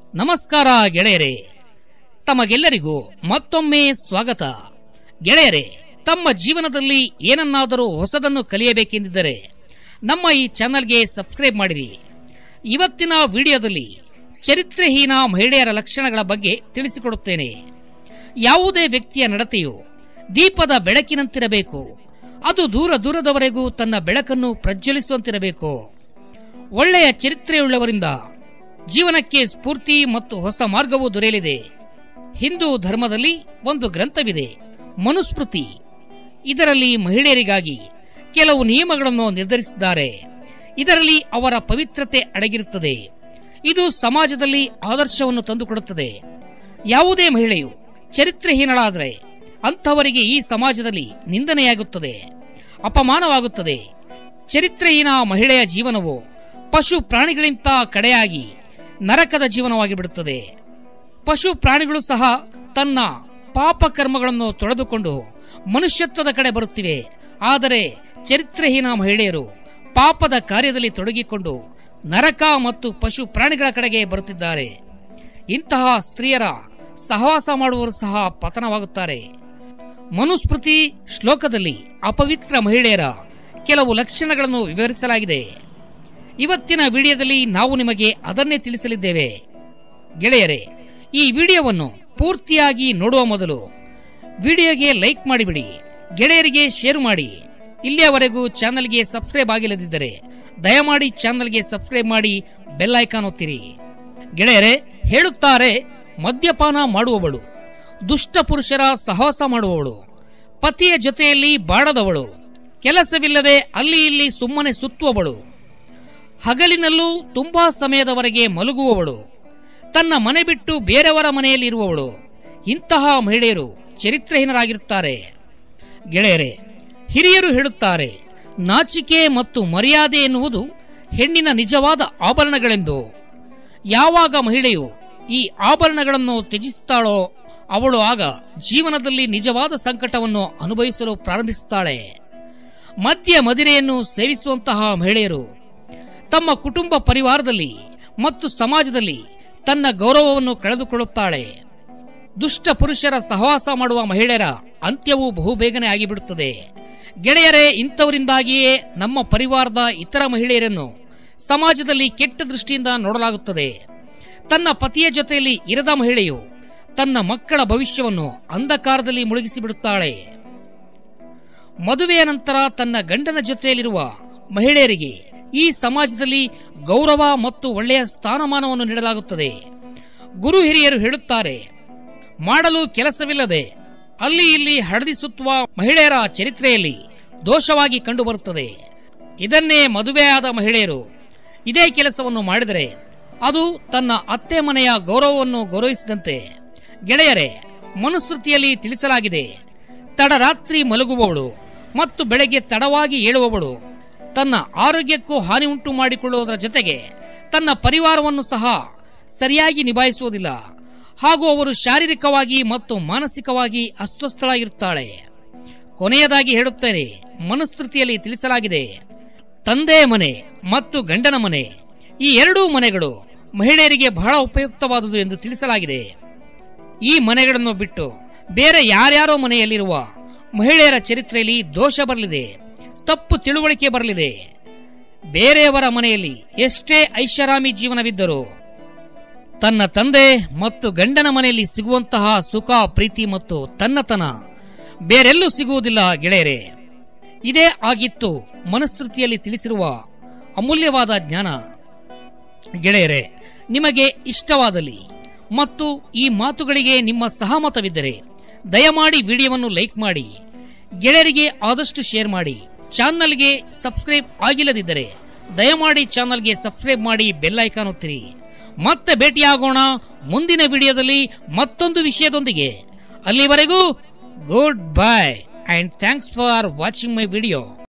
ನಮಸ್ಕಾರ ಗೆಳೆಯರೇ ತಮಗೆಲ್ಲರಿಗೂ ಮತ್ತೊಮ್ಮೆ ಸ್ವಾಗತ ಗೆಳೆಯರೇ ತಮ್ಮ ಜೀವನದಲ್ಲಿ ಏನನ್ನಾದರೂ ಹೊಸದನ್ನು ಕಲಿಯಬೇಕೆಂದಿದ್ದರೆ ನಮ್ಮ ಈ ಚಾನಲ್ಗೆ ಸಬ್ಸ್ಕ್ರೈಬ್ ಮಾಡಿರಿ ಇವತ್ತಿನ ವಿಡಿಯೋದಲ್ಲಿ ಚರಿತ್ರೆಹೀನ ಮಹಿಳೆಯರ ಲಕ್ಷಣಗಳ ಬಗ್ಗೆ ತಿಳಿಸಿಕೊಡುತ್ತೇನೆ ಯಾವುದೇ ವ್ಯಕ್ತಿಯ ನಡತೆಯು ದೀಪದ ಬೆಳಕಿನಂತಿರಬೇಕು ಅದು ದೂರ ದೂರದವರೆಗೂ ತನ್ನ ಬೆಳಕನ್ನು ಪ್ರಜ್ವಲಿಸುವಂತಿರಬೇಕು ಒಳ್ಳೆಯ ಚರಿತ್ರೆಯುಳ್ಳವರಿಂದ ಜೀವನಕ್ಕೆ ಸ್ಫೂರ್ತಿ ಮತ್ತು ಹೊಸ ಮಾರ್ಗವು ದೊರೆಯಲಿದೆ ಹಿಂದೂ ಧರ್ಮದಲ್ಲಿ ಒಂದು ಗ್ರಂಥವಿದೆ ಮನುಸ್ಮೃತಿ ಇದರಲ್ಲಿ ಮಹಿಳೆಯರಿಗಾಗಿ ಕೆಲವು ನಿಯಮಗಳನ್ನು ನಿರ್ಧರಿಸಿದ್ದಾರೆ ಇದರಲ್ಲಿ ಅವರ ಪವಿತ್ರತೆ ಅಡಗಿರುತ್ತದೆ ಇದು ಸಮಾಜದಲ್ಲಿ ಆದರ್ಶವನ್ನು ತಂದುಕೊಡುತ್ತದೆ ಯಾವುದೇ ಮಹಿಳೆಯು ಚರಿತ್ರೆಹೀನಳಾದರೆ ಅಂಥವರಿಗೆ ಈ ಸಮಾಜದಲ್ಲಿ ನಿಂದನೆಯಾಗುತ್ತದೆ ಅಪಮಾನವಾಗುತ್ತದೆ ಚರಿತ್ರೆಹೀನ ಮಹಿಳೆಯ ಜೀವನವು ಪಶು ಪ್ರಾಣಿಗಳಿಂತ ಕಡೆಯಾಗಿ ನರಕದ ಜೀವನವಾಗಿ ಬಿಡುತ್ತದೆ ಪಶು ಪ್ರಾಣಿಗಳು ಸಹ ತನ್ನ ಪಾಪ ಕರ್ಮಗಳನ್ನು ತೊಳೆದುಕೊಂಡು ಮನುಷ್ಯತ್ವದ ಕಡೆ ಬರುತ್ತಿವೆ ಆದರೆ ಚರಿತ್ರೆಹೀನ ಮಹಿಳೆಯರು ಪಾಪದ ಕಾರ್ಯದಲ್ಲಿ ತೊಡಗಿಕೊಂಡು ನರಕ ಮತ್ತು ಪಶು ಪ್ರಾಣಿಗಳ ಕಡೆಗೆ ಬರುತ್ತಿದ್ದಾರೆ ಇಂತಹ ಸ್ತ್ರೀಯರ ಸಹವಾಸ ಮಾಡುವವರು ಸಹ ಪತನವಾಗುತ್ತಾರೆ ಮನುಸ್ಮೃತಿ ಶ್ಲೋಕದಲ್ಲಿ ಅಪವಿತ್ರ ಮಹಿಳೆಯರ ಕೆಲವು ಲಕ್ಷಣಗಳನ್ನು ವಿವರಿಸಲಾಗಿದೆ ಇವತ್ತಿನ ವಿಡಿಯೋದಲ್ಲಿ ನಾವು ನಿಮಗೆ ಅದನ್ನೇ ತಿಳಿಸಲಿದ್ದೇವೆ ಗೆಳೆಯರೇ ಈ ವಿಡಿಯೋವನ್ನು ಪೂರ್ತಿಯಾಗಿ ನೋಡುವ ಮೊದಲು ವಿಡಿಯೋಗೆ ಲೈಕ್ ಮಾಡಿಬಿಡಿ ಗೆಳೆಯರಿಗೆ ಶೇರ್ ಮಾಡಿ ಇಲ್ಲಿಯವರೆಗೂ ಚಾನಲ್ಗೆ ಸಬ್ಸ್ಕ್ರೈಬ್ ಆಗಿಲ್ಲದಿದ್ದರೆ ದಯಮಾಡಿ ಚಾನಲ್ಗೆ ಸಬ್ಸ್ಕ್ರೈಬ್ ಮಾಡಿ ಬೆಲ್ ಐಕಾನ್ ಒತ್ತಿರಿ ಗೆಳೆಯರೇ ಹೇಳುತ್ತಾರೆ ಮದ್ಯಪಾನ ಮಾಡುವವಳು ದುಷ್ಟ ಪುರುಷರ ಸಹವಾಸ ಮಾಡುವವಳು ಪತಿಯ ಜೊತೆಯಲ್ಲಿ ಬಾಡದವಳು ಕೆಲಸವಿಲ್ಲದೆ ಅಲ್ಲಿ ಇಲ್ಲಿ ಸುಮ್ಮನೆ ಸುತ್ತುವವಳು ಹಗಲಿನಲ್ಲೂ ತುಂಬಾ ಸಮಯದವರೆಗೆ ಮಲಗುವವಳು ತನ್ನ ಮನೆ ಬಿಟ್ಟು ಬೇರೆಯವರ ಮನೆಯಲ್ಲಿ ಇರುವವಳು ಇಂತಹ ಮಹಿಳೆಯರು ಚರಿತ್ರೆಹೀನರಾಗಿರುತ್ತಾರೆ ಗೆಳೆಯರೇ ಹಿರಿಯರು ಹೇಳುತ್ತಾರೆ ನಾಚಿಕೆ ಮತ್ತು ಮರ್ಯಾದೆ ಎನ್ನುವುದು ಹೆಣ್ಣಿನ ನಿಜವಾದ ಆಭರಣಗಳೆಂದು ಯಾವಾಗ ಮಹಿಳೆಯು ಈ ಆಭರಣಗಳನ್ನು ತ್ಯಜಿಸುತ್ತಾಳೋ ಅವಳು ಆಗ ಜೀವನದಲ್ಲಿ ನಿಜವಾದ ಸಂಕಟವನ್ನು ಅನುಭವಿಸಲು ಪ್ರಾರಂಭಿಸುತ್ತಾಳೆ ಮದ್ಯ ಮದಿರೆಯನ್ನು ಸೇವಿಸುವಂತಹ ಮಹಿಳೆಯರು ತಮ್ಮ ಕುಟುಂಬ ಪರಿವಾರದಲ್ಲಿ ಮತ್ತು ಸಮಾಜದಲ್ಲಿ ತನ್ನ ಗೌರವವನ್ನು ಕಳೆದುಕೊಳ್ಳುತ್ತಾಳೆ ದುಷ್ಟ ಪುರುಷರ ಸಹವಾಸ ಮಾಡುವ ಮಹಿಳೆಯರ ಅಂತ್ಯವು ಬಹುಬೇಗನೆ ಆಗಿಬಿಡುತ್ತದೆ ಗೆಳೆಯರೇ ಇಂಥವರಿಂದಾಗಿಯೇ ನಮ್ಮ ಪರಿವಾರದ ಇತರ ಮಹಿಳೆಯರನ್ನು ಸಮಾಜದಲ್ಲಿ ಕೆಟ್ಟ ದೃಷ್ಟಿಯಿಂದ ನೋಡಲಾಗುತ್ತದೆ ತನ್ನ ಪತಿಯ ಜೊತೆಯಲ್ಲಿ ಇರದ ಮಹಿಳೆಯು ತನ್ನ ಮಕ್ಕಳ ಭವಿಷ್ಯವನ್ನು ಅಂಧಕಾರದಲ್ಲಿ ಮುಳುಗಿಸಿ ಬಿಡುತ್ತಾಳೆ ಮದುವೆಯ ನಂತರ ತನ್ನ ಗಂಡನ ಜೊತೆಯಲ್ಲಿರುವ ಮಹಿಳೆಯರಿಗೆ ಈ ಸಮಾಜದಲ್ಲಿ ಗೌರವ ಮತ್ತು ಒಳ್ಳೆಯ ಸ್ಥಾನಮಾನವನ್ನು ನೀಡಲಾಗುತ್ತದೆ ಗುರು ಹಿರಿಯರು ಹೇಳುತ್ತಾರೆ ಮಾಡಲು ಕೆಲಸವಿಲ್ಲದೆ ಅಲ್ಲಿ ಇಲ್ಲಿ ಹಡದಿ ಸುತ್ತುವ ಮಹಿಳೆಯರ ಚರಿತ್ರೆಯಲ್ಲಿ ದೋಷವಾಗಿ ಕಂಡುಬರುತ್ತದೆ ಇದನ್ನೇ ಮದುವೆಯಾದ ಮಹಿಳೆಯರು ಇದೇ ಕೆಲಸವನ್ನು ಮಾಡಿದರೆ ಅದು ತನ್ನ ಅತ್ತೆ ಮನೆಯ ಗೌರವವನ್ನು ಗೌರವಿಸಿದಂತೆ ಗೆಳೆಯರೇ ಮನುಸ್ಮೃತಿಯಲ್ಲಿ ತಿಳಿಸಲಾಗಿದೆ ತಡರಾತ್ರಿ ಮಲಗುವವಳು ಮತ್ತು ಬೆಳಗ್ಗೆ ತಡವಾಗಿ ಏಳುವವಳು ತನ್ನ ಆರೋಗ್ಯಕ್ಕೂ ಹಾನಿ ಉಂಟು ಮಾಡಿಕೊಳ್ಳುವುದರ ಜೊತೆಗೆ ತನ್ನ ಪರಿವಾರವನ್ನು ಸಹ ಸರಿಯಾಗಿ ನಿಭಾಯಿಸುವುದಿಲ್ಲ ಹಾಗೂ ಅವರು ಶಾರೀರಿಕವಾಗಿ ಮತ್ತು ಮಾನಸಿಕವಾಗಿ ಅಸ್ವಸ್ಥಳಾಗಿರುತ್ತಾಳೆ ಕೊನೆಯದಾಗಿ ಹೇಳುತ್ತೇನೆ ಮನುಸ್ಮೃತಿಯಲ್ಲಿ ತಿಳಿಸಲಾಗಿದೆ ತಂದೆಯ ಮನೆ ಮತ್ತು ಗಂಡನ ಮನೆ ಈ ಎರಡೂ ಮನೆಗಳು ಮಹಿಳೆಯರಿಗೆ ಬಹಳ ಉಪಯುಕ್ತವಾದುದು ಎಂದು ತಿಳಿಸಲಾಗಿದೆ ಈ ಮನೆಗಳನ್ನು ಬಿಟ್ಟು ಬೇರೆ ಯಾರ್ಯಾರೋ ಮನೆಯಲ್ಲಿರುವ ಮಹಿಳೆಯರ ಚರಿತ್ರೆಯಲ್ಲಿ ದೋಷ ಬರಲಿದೆ ತಪ್ಪು ತಿಳುವಳಿಕೆ ಬರಲಿದೆ ಬೇರೆಯವರ ಮನೆಯಲ್ಲಿ ಎಷ್ಟೇ ಐಷಾರಾಮಿ ಜೀವನವಿದ್ದರೂ ತನ್ನ ತಂದೆ ಮತ್ತು ಗಂಡನ ಮನೆಯಲ್ಲಿ ಸಿಗುವಂತಹ ಸುಖ ಪ್ರೀತಿ ಮತ್ತು ತನ್ನತನ ಬೇರೆಲ್ಲೂ ಸಿಗುವುದಿಲ್ಲ ಗೆಳೆಯರೇ ಇದೇ ಆಗಿತ್ತು ಮನಸ್ಥಿತಿಯಲ್ಲಿ ತಿಳಿಸಿರುವ ಅಮೂಲ್ಯವಾದ ಜ್ಞಾನ ಗೆಳೆಯರೇ ನಿಮಗೆ ಇಷ್ಟವಾದಲ್ಲಿ ಮತ್ತು ಈ ಮಾತುಗಳಿಗೆ ನಿಮ್ಮ ಸಹಮತವಿದ್ದರೆ ದಯಮಾಡಿ ವಿಡಿಯೋವನ್ನು ಲೈಕ್ ಮಾಡಿ ಗೆಳೆಯರಿಗೆ ಆದಷ್ಟು ಶೇರ್ ಮಾಡಿ ಚಾನಲ್ಗೆ ಸಬ್ಸ್ಕ್ರೈಬ್ ಆಗಿಲ್ಲದಿದ್ದರೆ ದಯಮಾಡಿ ಚಾನಲ್ಗೆ ಸಬ್ಸ್ಕ್ರೈಬ್ ಮಾಡಿ ಬೆಲ್ ಐಕಾನ್ ಒತ್ತಿರಿ ಮತ್ತೆ ಭೇಟಿಯಾಗೋಣ ಮುಂದಿನ ವಿಡಿಯೋದಲ್ಲಿ ಮತ್ತೊಂದು ವಿಷಯದೊಂದಿಗೆ ಅಲ್ಲಿವರೆಗೂ goodbye and thanks for watching my video